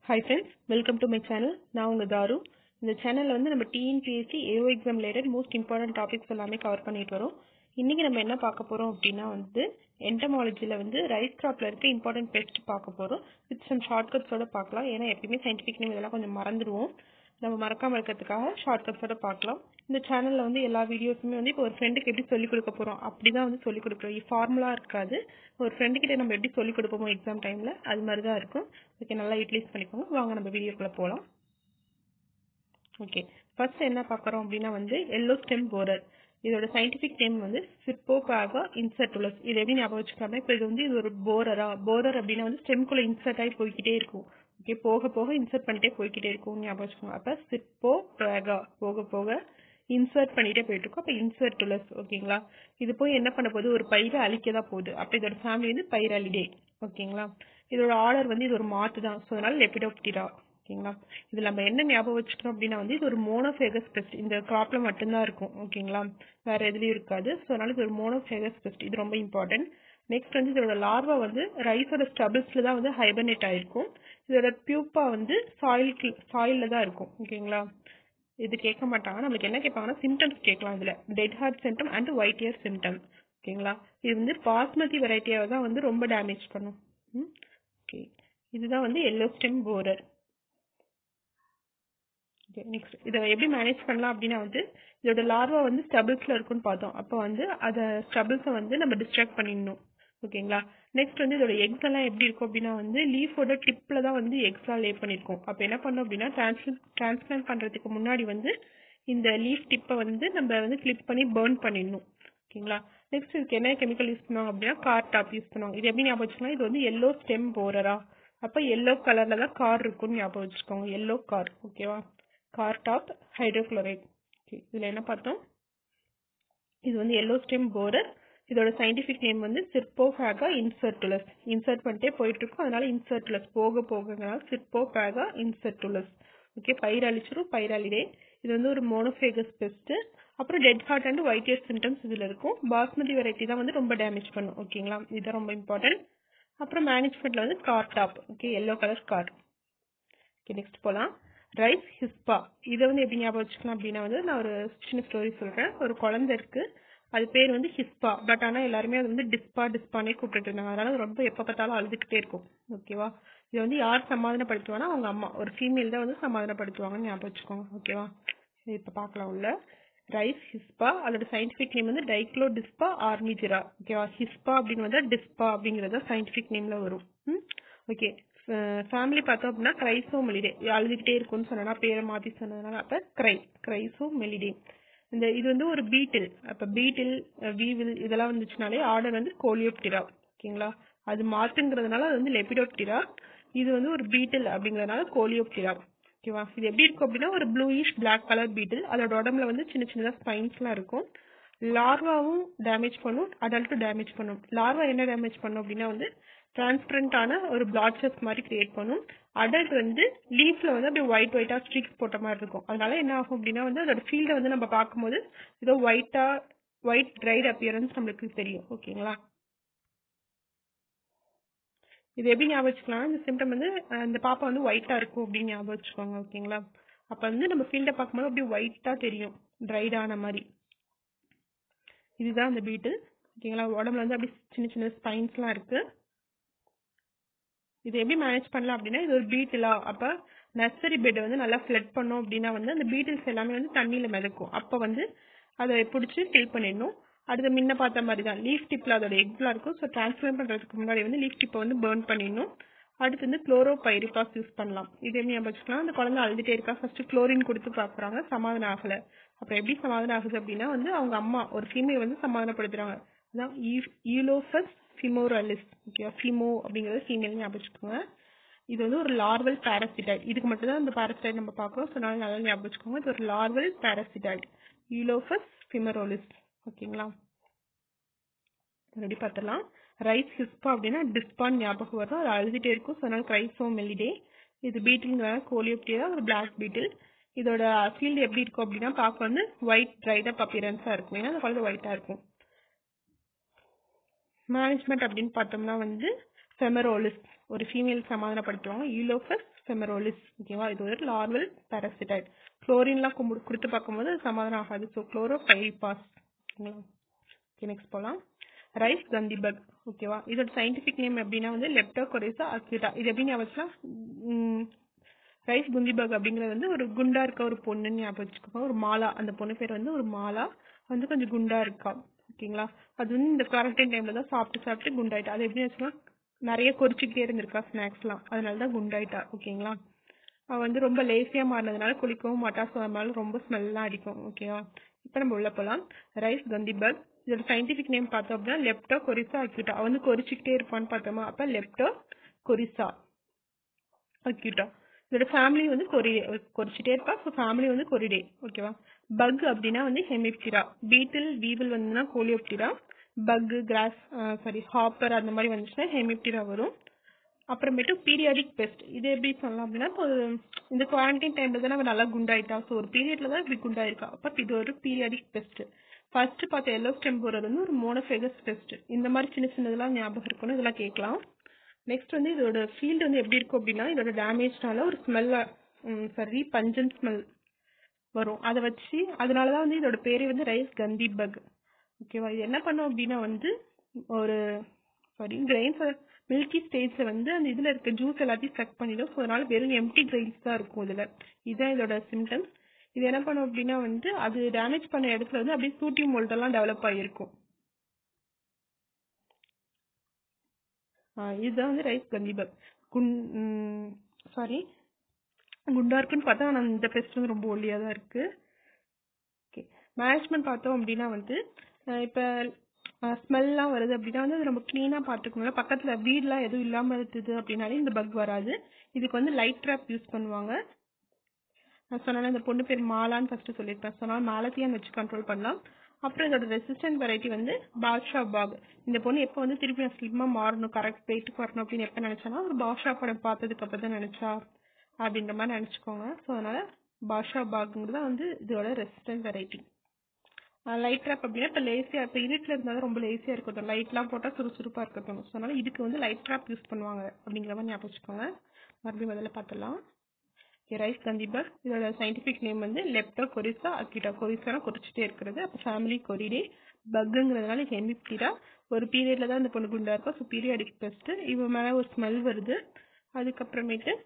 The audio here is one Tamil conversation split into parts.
hi friends welcome to my channel நான் உங்கள் தாரு இந்த சேனலில் வந்து நம்ம TNPSC AO exam related most important topics எல்லாமே கவர் பண்ணிட்டு வரோம் இன்றைக்கி நம்ம என்ன பார்க்க போகிறோம் அப்படின்னா வந்து என்டமாலஜியில் வந்து ரைஸ் கிராப்பில் இருக்க இம்பார்ட்டன்ட் பெஸ்ட் பார்க்க போகிறோம் வித் சம் ஷார்ட்கட்ஸோட பார்க்கலாம் ஏன்னா எப்பயுமே சயின்டிஃபிக் நேம் இதெல்லாம் கொஞ்சம் மறந்துடுவோம் நம்ம மறக்காமல் இருக்கிறதுக்காக ஷார்ட்கட்ஸோட பார்க்கலாம் இந்த சேனலில் வந்து எல்லா வீடியோஸுமே வந்து இப்போ ஒரு ஃப்ரெண்டுக்கு எப்படி சொல்லிக் கொடுக்க போகிறோம் அப்படி தான் வந்து சொல்லிக் கொடுக்குறோம் ஃபார்முலா இருக்காது ஒரு ஃப்ரெண்டுக்கிட்ட நம்ம எப்படி சொல்லிக் கொடுப்போமோ எக்ஸாம் டைமில் அது மாதிரி தான் இருக்கும் ஓகே நல்லா யூட்டிலைஸ் பண்ணிக்கோங்க வாங்க நம்ம வீடியோக்குள்ளே போகலாம் ஓகே ஃபர்ஸ்ட் என்ன பார்க்குறோம் அப்படின்னா வந்து எல்லோ ஸ்டெம் போரர் இதோட சயின்டிஃபிக் நேம் வந்து சிப்போபாகா இன்சர்டுலஸ் இது எப்படி ஞாபகம் வச்சுக்கலாம்னா இப்போ இது வந்து இது ஒரு போரரா போரர் அப்படின்னா வந்து ஸ்டெம்குள்ளே இன்சர்ட் ஆகி போய்கிட்டே இருக்கும் ஓகே போக போக இன்சர்ட் பண்ணிட்டே போய்கிட்டே இருக்கும் ஞாபகம் வச்சுக்கோங்க அப்போ சிப்போ பேகா போக போக இன்சர்ட் பண்ணிட்டே போயிட்டு இருக்கும் அப்போ இன்சர்டுலஸ் ஓகேங்களா இது போய் என்ன பண்ண போகுது ஒரு பயிரை அழிக்க தான் போகுது அப்போ இதோட ஃபேமிலி வந்து பைராலிடே ஓகேங்களா இதோட ஆர்டர் வந்து இது ஒரு மாத்து தான் ஸோ அதனால லெப்பிடோப்டிரா ஓகேங்களா இது நம்ம என்ன ஞாபகம் வச்சுக்கணும் அப்படின்னா வந்து இது ஒரு மோனோஃபேகஸ் பெஸ்ட் இந்த கிராப்ல மட்டும்தான் இருக்கும் ஓகேங்களா வேற எதுலயும் இருக்காது ஸோ அதனால இது ஒரு மோனோஃபேகஸ் பெஸ்ட் இது ரொம்ப இம்பார்ட்டன்ட் நெக்ஸ்ட் வந்து இதோட லார்வா வந்து ரைஸோட ஸ்டபிள்ஸ்ல தான் வந்து ஹைபர்னேட் ஆயிருக்கும் இதோட பியூப்பா வந்து சாயில் சாயில்ல தான் இருக்கும் ஓகேங்களா இது கேட்க மாட்டாங்க நம்மளுக்கு என்ன கேட்பாங்கன்னா சிம்டம்ஸ் கேட்கலாம் இதுல dead heart symptom and white ear symptom ஓகேங்களா இது வந்து பாஸ்மதி வெரைட்டியாவை தான் வந்து ரொம்ப டேமேஜ் பண்ணும் ஓகே இதுதான் வந்து yellow stem borer okay next இதை எப்படி மேனேஜ் பண்ணலாம் அப்படின்னா வந்து இதோட லார்வா வந்து ஸ்டபிள்ஸ்ல இருக்குன்னு பார்த்தோம் அப்போ வந்து அதை ஸ்டபிள்ஸை வந்து நம்ம டிஸ்ட்ராக்ட் பண்ணிடணும் ஓகேங்களா நெக்ஸ்ட் வந்து இதோட எக்ஸ் எல்லாம் எப்படி இருக்கும் அப்படின்னா வந்து லீஃபோட டிப்ல தான் வந்து எக்ஸ்லாம் லே பண்ணிருக்கோம் அப்போ என்ன பண்ணோம் அப்படின்னா டிரான்ஸ்பிளன் டிரான்ஸ்பிளான்ட் பண்றதுக்கு முன்னாடி வந்து இந்த லீஃப் டிப்பை வந்து நம்ம வந்து கிளிப் பண்ணி பேர்ன் பண்ணிடணும் ஓகேங்களா நெக்ஸ்ட் இதுக்கு என்ன கெமிக்கல் யூஸ் பண்ணுவாங்க அப்படின்னா கார் டாப் யூஸ் பண்ணுவாங்க இது எப்படி ஞாபகம் வச்சுக்கோங்க இது வந்து எல்லோ ஸ்டெம் போரரா அப்போ எல்லோ கலர்ல தான் கார் இருக்கும்னு ஞாபகம் வச்சுக்கோங்க எல்லோ கார் ஓகேவா கார் டாப் ஹைட்ரோக்ளோரைட் ஓகே இதில் என்ன பார்த்தோம் இது வந்து எல்லோ ஸ்டெம் போரர் இதோட சயின்டிஃபிக் நேம் வந்து சிற்போஃபேகா இன்சர்டுலஸ் இன்சர்ட் பண்ணிட்டே போயிட்டு இருக்கும் அதனால இன்சர்டுலஸ் போக போகனால சிற்போஃபேகா இன்சர்டுலஸ் ஓகே பயிர் அழிச்சிரும் பயிராலிடே இது வந்து ஒரு மோனோஃபேகஸ் பெஸ்ட் அப்புறம் dead heart and white ear symptoms இதுல இருக்கும் பாஸ்மதி வெரைட்டி தான் வந்து ரொம்ப டேமேஜ் பண்ணும் ஓகேங்களா இதுதான் ரொம்ப இம்பார்ட்டன்ட் அப்புறம் மேனேஜ்மெண்ட்ல வந்து cartap okay yellow colour car okay next போலாம் ரைஸ் ஹிஸ்பா இதை வந்து எப்படி ஞாபகம் வச்சுக்கலாம் அப்படின்னா வந்து நான் ஒரு சின்ன ஸ்டோரி சொல்றேன் ஒரு குழந்தை இருக்கு அது பேர் வந்து ஹிஸ்பா பட் ஆனால் எல்லாருமே அது வந்து டிஸ்பா டிஸ்பானே கூப்பிட்டு இருந்தாங்க அதனால ரொம்ப எப்போ பார்த்தாலும் அழுதுகிட்டே இருக்கும் ஓகேவா இதை வந்து யார் சமாதானப்படுத்துவானா அவங்க அம்மா ஒரு ஃபீமேல் தான் வந்து சமாதானப்படுத்துவாங்கன்னு ஞாபகம் வச்சுக்கோங்க ஓகேவா இப்போ பார்க்கலாம் உள்ள ரைஸ் ஹிஸ்பா அதோட சயின்டிஃபிக் நேம் வந்து டைக்ளோ டிஸ்பா ஆர்மிஜிரா ஓகேவா ஹிஸ்பா அப்படின்னு வந்தா டிஸ்பா அப்படிங்கிறது சயின்டிஃபிக் நேம்ல வரும் ஓகே ஃபேமிலி பார்த்தோம் அப்படின்னா கிரைசோ மெலிடே அழுதுகிட்டே இருக்கும்னு சொன்னா பேரை மாத்தி சொன்னதுனால அப்ப கிரை கிரைசோ மெலிடே இந்த இது வந்து ஒரு பீட்டில் அப்ப பீட்டில் வீவில் இதெல்லாம் வந்துச்சுனாலே ஆர்டர் வந்து கோலியோப்டிரா ஓகேங்களா அது மாத்துங்கிறதுனால அது வந்து லெபிடோப்டிரா இது வந்து ஒரு பீட்டில் அப்படிங்கறதுனால கோலியோப்டிரா ஓகேவா இது எப்படி இருக்கும் அப்படின்னா ஒரு ப்ளூயிஷ் பிளாக் கலர் பீட்டில் அதோட உடம்புல வந்து சின்ன சின்னதா ஸ்பைன்ஸ்லாம் இருக்கும் லார்வாவும் டேமேஜ் பண்ணும் அடல்ட்டும் டேமேஜ் பண்ணும் லார்வா என்ன டேமேஜ் பண்ணும் அப்படின்னா வந்து டிரான்ஸ்பரண்டான ஒரு பிளாட்சஸ் மாதிரி கிரியேட் பண்ணும் அடல்ட் வந்து லீஃப்ல வந்து அப்படியே ஒயிட் ஒயிட்டா ஸ்ட்ரீக்ஸ் போட்ட மாதிரி இருக்கும் அதனால என்ன ஆகும் அப்படின்னா வந்து அதோட ஃபீல்டை வந்து நம்ம பார்க்கும்போது ஏதோ ஒயிட்டா ஒயிட் ட்ரைட் அப்பியரன்ஸ் நம்மளுக்கு தெரியும் ஓகேங்களா இது எப்படி ஞாபகம் வச்சுக்கலாம் இந்த சிம்டம் வந்து அந்த பாப்பா வந்து ஒயிட்டா இருக்கும் அப்படின்னு ஞாபகம் வச்சுக்கோங்க ஓகேங்களா அப்ப வந்து நம்ம ஃபீல்டை பார்க்கும்போது அப்படியே ஒயிட்டா தெரியும் ட்ரைடான மாதிரி இதுதான் அந்த பீட்டில் ஓகேங்களா உடம்புல வந்து அப்படி சின்ன சின்ன ஸ்பைன்ஸ்லாம் இருக்கு இது எப்படி மேனேஜ் பண்ணலாம் அப்படின்னா இது ஒரு பீட்டிலா அப்ப நர்சரி பெட் வந்து நல்லா ஃபிளட் பண்ணோம் அப்படின்னா வந்து அந்த பீட்டில்ஸ் எல்லாமே வந்து தண்ணியில மிதக்கும் அப்ப வந்து அதை பிடிச்சி ஃபில் பண்ணிடணும் அடுத்து முன்ன பார்த்த மாதிரி தான் லீஃப் டிப்ல அதோட எக்ஸ்லாம் இருக்கும் ஸோ டிரான்ஸ்ஃபர் பண்றதுக்கு முன்னாடி வந்து லீஃப் டிப்பை வந்து பேர்ன் பண்ணிடணும் அடுத்து வந்து குளோரோ பைரிபாஸ் யூஸ் பண்ணலாம் இது எப்படி ஞாபகம் வச்சுக்கலாம் அந்த குழந்தை அழுதுட்டே இருக்கா ஃபர்ஸ்ட் குளோரின் கொடுத்து பாக்குறாங்க சமாதானம் ஆகல அப்புறம் எப்படி சமாதானம் ஆகுது அப்படின்னா வந்து அவங்க அம்மா ஒரு ஃபீமேல் வந்து சமாதானப்படுத்துறாங்க அதான் ஈலோஃபஸ் ஃபிமோரலிஸ் ஓகே ஃபிமோ அப்படிங்கிறது ஃபீமேல் ஞாபகம் வச்சுக்கோங்க இது வந்து ஒரு லார்வல் பாராசிட்டாய்ட் இதுக்கு மட்டும் தான் இந்த பாராசிட்டாய்ட் நம்ம பார்க்குறோம் ஸோ நல்லா நல்லா ஞாபகம் வச்சுக்கோங்க இது ஒரு லார்வல் பாராசிட்டாய்ட் ஈலோஃபஸ் ஃபிமரோலிஸ் ஓகேங்களா ரெடி பார்த்தலாம் ரைஸ் ஹிஸ்பா அப்படின்னா டிஸ்பான் ஞாபகம் வரும் அது அழுதுட்டே இருக்கும் ஸோ அதனால கிரைசோ மெல்லிடே இது பீட்டில்ங்கிற கோலியோப்டியா ஒரு பிளாக் பீட்டில் இதோட ஃபீல்டு எப்படி இருக்கும் அப்படின்னா பார்க்க வந்து ஒயிட் ட்ரைடப் அப்பியரன்ஸா இருக்கும் ஏன்னா அந்த குழந்தை ஒயிட்டா இருக்கும் மேனேஜ்மெண்ட் அப்படின்னு பார்த்தோம்னா வந்து ஃபெமரோலிஸ் ஒரு ஃபீமேல் சமாதானப்படுத்துவாங்க யூலோஃபஸ் ஃபெமரோலிஸ் ஓகேவா இது ஒரு லார்வல் பேரசிடைட் குளோரின்லாம் கொடுத்து பார்க்கும்போது அது சமாதானம் ஆகாது ஸோ குளோரோ பைபாஸ் ஓகேங்களா ஓகே நெக்ஸ்ட் போகலாம் ரைஸ் கந்திபக் ஓகேவா இதோட சயின்டிஃபிக் நேம் எப்படின்னா வந்து லெப்டோகொரிசா அக்யூட்டா இது எப்படி ஞாபகம் ரைஸ் குந்திபக் அப்படிங்கிறது வந்து ஒரு குண்டா இருக்க ஒரு பொண்ணுன்னு ஞாபகம் வச்சுக்கோங்க ஒரு மாலா அந்த பொண்ணு பேர் வந்து ஒரு மாலா வந்து கொஞ்சம் குண்டா இருக்கா ஓகேங்களா அது வந்து இந்த குவாரண்டைன் டைம்ல தான் சாப்பிட்டு சாப்பிட்டு குண்டாயிட்டா அது எப்படி வச்சுன்னா நிறைய கொறிச்சிக்கிட்டே இருந்திருக்கா ஸ்நாக்ஸ்லாம் அதனால தான் குண்டாயிட்டா ஓகேங்களா அவ வந்து ரொம்ப லேசியா மாறினதுனால குளிக்கவும் மாட்டா ஸோ அதனால ரொம்ப ஸ்மெல்லாம் அடிக்கும் ஓகேவா இப்போ நம்ம உள்ள போகலாம் ரைஸ் கந்திபக் இதோட சயின்டிஃபிக் நேம் பார்த்தோம் அப்படின்னா லெப்டோ கொரிசா அக்யூட்டா அவ வந்து கொறிச்சிக்கிட்டே இருப்பான்னு பார்த்தோமா அப்ப லெப்டோ கொரிசா அக்யூட்டா இதோட ஃபேமிலி வந்து கொரி கொறிச்சிட்டே இருப்பா ஸோ ஃபேமிலி வந்து கொரிடே ஓகேவா பக் அப்படின்னா வந்து ஹெமிப்டிரா பீட்டில் வீவில் வந்துன்னா coleoptera bug grass sorry hopper அந்த மாதிரி வந்துச்சுன்னா ஹெமிப்டிரா வரும் அப்புறமேட்டு பீரியாடிக் பெஸ்ட் இது எப்படி சொல்லலாம் அப்படின்னா இப்போ இந்த குவாரண்டைன் டைம்ல தான் அவன் நல்லா குண்டாயிட்டா ஸோ ஒரு பீரியட்ல தான் இப்படி குண்டாயிருக்கா அப்ப இது ஒரு பீரியாடிக் பெஸ்ட் ஃபர்ஸ்ட் பார்த்த எல்லோ ஸ்டெம்போரர் வந்து ஒரு மோனோஃபேகஸ் பெஸ்ட் இந்த மாதிரி சின்ன சின்னதெல்லாம் ஞாபகம் இருக்கணும் இதெல்லாம் கேட்கலாம் நெக்ஸ்ட் வந்து இதோட ஃபீல்டு வந்து எப்படி இருக்கும் அப்படின்னா இதோட டேமேஜ்னால ஒரு ஸ்மெல் சாரி பஞ்சன் ஸ்மெல் வரும் அதை வச்சு அதனால தான் வந்து இதோட பேரே வந்து ரைஸ் கந்தி பக் ஓகேவா இது என்ன பண்ணும் அப்படின்னா வந்து ஒரு சாரி கிரெயின்ஸ் மில்கி ஸ்டேஜ்ல வந்து அந்த இதுல இருக்க ஜூஸ் எல்லாத்தையும் சக் பண்ணிடும் ஸோ அதனால வெறும் எம்டி கிரெயின்ஸ் தான் இருக்கும் இதுல இதுதான் இதோட சிம்டம்ஸ் இது என்ன பண்ணும் அப்படின்னா வந்து அது டேமேஜ் பண்ண இடத்துல வந்து அப்படியே சூட்டி மோல்டெல்லாம் டெவலப் ஆகிருக்கும் இதுதான் வந்து ரைஸ் கந்திபக் குன் சாரி குண்டா இருக்குன்னு பார்த்தா ஆனால் இந்த பெஸ்ட் வந்து ரொம்ப ஒல்லியாக தான் இருக்கு ஓகே மேனேஜ்மெண்ட் பார்த்தோம் அப்படின்னா வந்து இப்போ ஸ்மெல்லாம் வருது அப்படின்னா வந்து அது ரொம்ப க்ளீனாக பார்த்துக்கணும் பக்கத்தில் வீடெலாம் எதுவும் இல்லாமல் இருக்குது அப்படின்னாலே இந்த பக் வராது இதுக்கு வந்து லைட் ட்ராப் யூஸ் பண்ணுவாங்க நான் சொன்னால இந்த பொண்ணு பேர் மாலான்னு ஃபர்ஸ்ட் சொல்லியிருப்பேன் சொன்னால் மாலத்தியான்னு வச்சு கண்ட்ரோல் பண்ணலாம் அப்புறம் இதோட ரெசிஸ்டன்ட் வெரைட்டி வந்து பாட்ஷா பாக் இந்த பொண்ணு எப்போ வந்து திருப்பி நான் ஸ்லிம்மா மாறணும் கரெக்ட் வெயிட்டுக்கு வரணும் அப்படின்னு எப்போ நினைச்சானா ஒரு பாஷா படம் பார்த்ததுக்கு அப்புறம் தான் நினைச்சா அப்படின்ற மாதிரி நினச்சிக்கோங்க ஸோ அதனால பாஷா பாக்ங்கிறது தான் வந்து இதோட ரெசிஸ்டன்ட் வெரைட்டி லைட் ட்ராப் அப்படின்னா இப்போ லேசியாக இப்போ இருட்டில் இருந்தாலும் ரொம்ப லேசியாக இருக்கட்டும் லைட்லாம் போட்டால் சுறுசுறுப்பாக இருக்கட்டும் ஸோ அதனால இதுக்கு வந்து லைட் ட்ராப் யூஸ் பண்ணுவாங்க அப்படிங்கிற மாதிரி ஞாபகம் வச்சுக்கோங்க மறுபடியும் முதல்ல பார்த்துடலாம் ரைஸ் கந்திபர் இதோட சயின்டிஃபிக் நேம் வந்து லெப்டோ கொரிசா அக்கிட்டா கொரிசானா குறிச்சிட்டே இருக்கிறது அப்போ ஃபேமிலி கொரிடே பக்குங்கிறதுனால ஹெமிப்டிரா ஒரு பீரியட்ல தான் இந்த பொண்ணு குண்டா இருக்கும் ஸோ பீரியாடிக் பெஸ்ட் இவன் மேலே ஒரு ஸ்மெல் வருது அதுக்கப்புறமேட்டு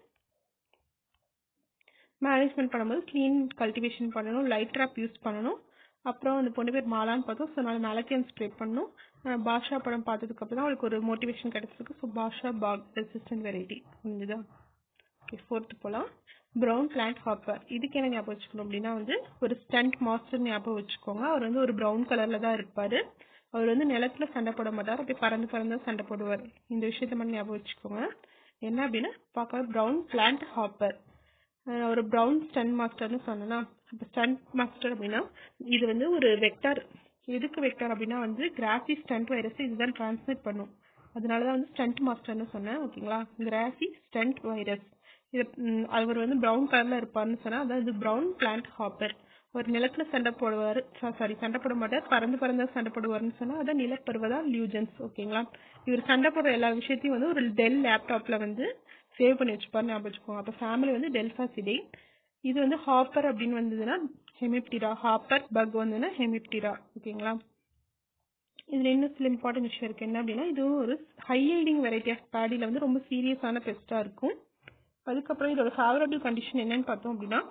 மேனேஜ்மெண்ட் பண்ணும்போது க்ளீன் கல்டிவேஷன் பண்ணணும் லைட் ட்ராப் யூஸ் பண்ணணும் அப்புறம் அந்த பொண்ணு பேர் மாலான்னு பார்த்தோம் ஸோ அதனால மேலக்கியன் ஸ்ப்ரே பண்ணணும் பாஷா படம் பார்த்ததுக்கு அப்புறம் தான் அவளுக்கு ஒரு மோட்டிவேஷன் கிடைச்சிருக்கு ஸோ பாஷா பாக் ரெசிஸ்டன்ட் வெரைட்டி புரிஞ்சுதா ஓகே ஃபோர்த்து போகலாம் ப்ரௌன் பிளான்ட் ஹாப்பர் இதுக்கு என்ன ஞாபகம் வச்சுக்கணும் அப்படின்னா வந்து ஒரு ஸ்டண்ட் மாஸ்டர் ஞாபகம் வச்சுக்கோங்க அவர் வந்து ஒரு ப்ரௌன் கலர்ல தான் இருப்பாரு அவர் வந்து நிலத்துல சண்டை போட மாட்டார் அப்படியே பறந்து பறந்து தான் சண்டை போடுவார் இந்த விஷயத்த மட்டும் ஞாபகம் வச்சுக்கோங்க என்ன அப்படின்னா பார்க்க ப்ரௌன் பிளான்ட் ஹாப்பர் ஒரு ப்ரௌன் ஸ்டன் மாஸ்டர்னு சொன்னா இப்போ ஸ்டன் மாஸ்டர் அப்படின்னா இது வந்து ஒரு வெக்டார் எதுக்கு வெக்டார் அப்படின்னா வந்து கிராசி ஸ்டண்ட் வைரஸ் இதுதான் டிரான்ஸ்மிட் பண்ணும் அதனால தான் வந்து ஸ்டண்ட் மாஸ்டர்னு சொன்னேன் ஓகேங்களா கிராசி ஸ்டண்ட் வைரஸ் இது அவர் வந்து ப்ரௌன் கலர்ல இருப்பார்னு சொன்னா அதான் இது ப்ரௌன் பிளான்ட் ஹாப்பர் ஒரு நிலத்துல சண்டை போடுவார் சாரி சண்டை போட மாட்டார் பறந்து பறந்து சண்டை போடுவார்னு சொன்னா அதான் நிலப்பருவதா லியூஜன்ஸ் ஓகேங்களா இவர் சண்டை போடுற எல்லா விஷயத்தையும் வந்து ஒரு டெல் லேப்டாப்ல வந்து சேவ் பண்ணி வச்சுப்பாரு ஞாபகம் வச்சுக்கோங்க அப்போ ஃபேமிலி வந்து டெல்ஃபாசிடே இது வந்து ஹாப்பர் அப்படின்னு வந்ததுன்னா ஹெமிப்டிரா ஹாப்பர் பக் வந்ததுன்னா ஹெமிப்டிரா ஓகேங்களா இதுல இன்னும் சில இம்பார்ட்டன்ட் விஷயம் இருக்கு என்ன அப்படின்னா இது ஒரு ஹை ஹைடிங் வெரைட்டி ஆஃப் பேடியில வந்து ரொம்ப சீரியஸான பெஸ்டா இருக்கும் அதுக்கப்புறம் இதோட ஃபேவரபிள் கண்டிஷன் என்னன்னு பார்த்தோம் அப்படின்னா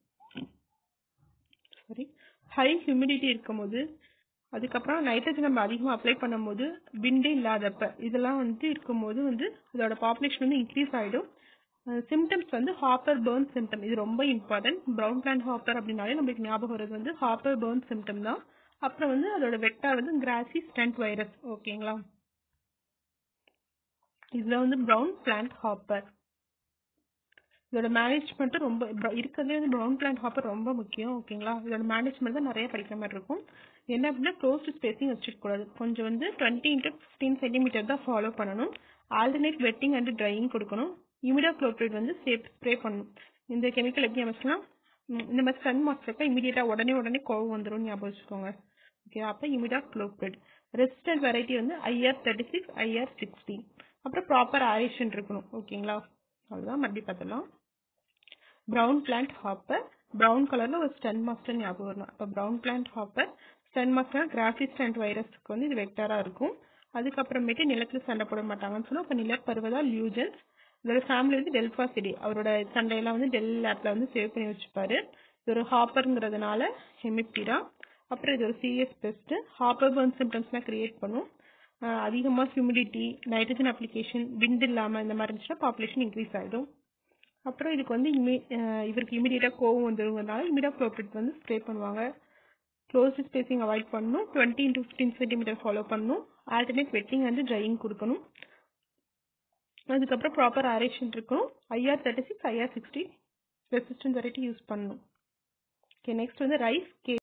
சாரி ஹை ஹியூமிடிட்டி இருக்கும்போது அதுக்கப்புறம் நைட்ரஜன் நம்ம அதிகமாக அப்ளை பண்ணும்போது விண்டே இல்லாதப்ப இதெல்லாம் வந்து இருக்கும்போது வந்து அதோட பாப்புலேஷன் வந்து இன்க்ரீஸ் ஆகிடும் சிம்டம்ஸ் வந்து ஹாப்பர் பேர்ன் சிம்டம் இது ரொம்ப இம்பார்ட்டன்ட் ப்ரௌன் பிளான்ட் ஹாப்பர் அப்படின்னாலே நம்மளுக்கு ஞாபகம் வருது வந்து ஹாப்பர் பேர்ன் சிம்டம் தான் அப்புறம் வந்து அதோட வெக்டார் வந்து கிராசி ஸ்டண்ட் வைரஸ் ஓகேங்களா இதுல வந்து ப்ரௌன் பிளான்ட் ஹாப்பர் இதோட மேனேஜ்மெண்ட் ரொம்ப இருக்கிறதே வந்து ப்ரௌன் பிளான்ட் ஹாப்பர் ரொம்ப முக்கியம் ஓகேங்களா இதோட மேனேஜ்மெண்ட் தான் நிறைய படிக்கிற மாதிரி இருக்கும் என்ன அப்படின்னா க்ளோஸ்ட் ஸ்பேசிங் வச்சுக்க கூடாது கொஞ்சம் வந்து டுவெண்ட்டி இன்ட்டு ஃபிஃப்டீன் சென்டிமீட்டர் தான் ஃபாலோ பண்ணணும் ஆல்டர்னேட் வெட்டிங் அண்ட் ட்ரையிங் கொடுக்கணும் இமிடா குளோப்ரேட் வந்து சேப் ஸ்ப்ரே பண்ணணும் இந்த கெமிக்கல் எப்படி அமைச்சலாம் இந்த மாதிரி சன் மாஸ்டருக்கு இமீடியட்டா உடனே உடனே கோவம் வந்துடும் ஞாபகம் வச்சுக்கோங்க ஓகே அப்போ இமிடா குளோப்ரேட் ரெசிஸ்டன்ட் வெரைட்டி வந்து IR thirty six IR sixty அப்புறம் ப்ராப்பர் ஆரேஷன் இருக்கணும் ஓகேங்களா அவ்வளோதான் மறுபடியும் பார்த்துலாம் ப்ரௌன் பிளான்ட் ஹாப்பர் ப்ரௌன் கலரில் ஒரு ஸ்டென் மாஸ்டர் ஞாபகம் வரணும் அப்போ brown plant hopper stunt master கிராஃபிஸ் அண்ட் வைரஸ்க்கு வந்து இது வெக்டாராக இருக்கும் அதுக்கப்புறமேட்டு நிலத்தில் சண்டை போட மாட்டாங்கன்னு சொன்னால் இப்போ நிலப்பருவதா லியூஜன்ஸ் இதோட ஃபேமிலி வந்து டெல்ஃபா சிடி அவரோட சண்டையெல்லாம் வந்து டெல் லேப்ல வந்து சேவ் பண்ணி வச்சுப்பாரு இது ஒரு ஹாப்பருங்கிறதுனால ஹெமிப்டிரா அப்புறம் இது ஒரு சீரியஸ் பெஸ்ட் ஹாப்பர் பர்ன் சிம்டம்ஸ்லாம் கிரியேட் பண்ணும் அதிகமாக ஹியூமிடிட்டி நைட்ரஜன் அப்ளிகேஷன் விண்ட் இல்லாமல் இந்த மாதிரி இருந்துச்சுன்னா பாப்புலேஷன் இன்க்ரீஸ் ஆகிடும் அப்புறம் இதுக்கு வந்து இமி இவருக்கு இமீடியட்டாக கோவம் வந்துருங்கிறதுனால இமீடியா ப்ரோப்ரிட் வந்து ஸ்ப்ரே பண்ணுவாங்க க்ளோஸ் ஸ்பேசிங் அவாய்ட் பண்ணணும் twenty into fifteen centimetre follow பண்ணணும் ஆல்டர்னேட் வெட்டிங் வந்து ட்ரையிங் கொடுக்கணும் அதுக்கப்புறம் ப்ராப்பர் ஆரேஷன் இருக்கணும் IR thirty six IR sixty resistant variety use பண்ணணும் ஓகே நெக்ஸ்ட் வந்து ரைஸ் கே